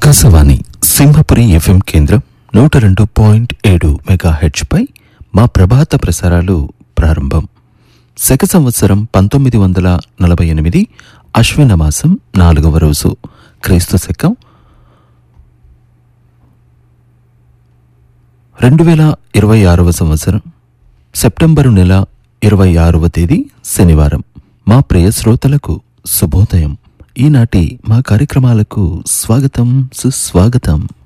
Akashvani Simhapuri FM కేంద్రం నూట రెండు పాయింట్ ఏడు మెగా పై మా ప్రభాత ప్రసారాలు ప్రారంభం శక సంవత్సరం పంతొమ్మిది వందల నలభై ఎనిమిది అశ్విన మాసం నాలుగవ రోజు క్రీస్తు శకం రెండు వేల ఇరవై ఆరవ సంవత్సరం సెప్టెంబరు నెల ఇరవై ఆరవ తేదీ శనివారం మా ప్రియ శ్రోతలకు శుభోదయం ఈనాటి మా కార్యక్రమాలకు స్వాగతం సుస్వాగతం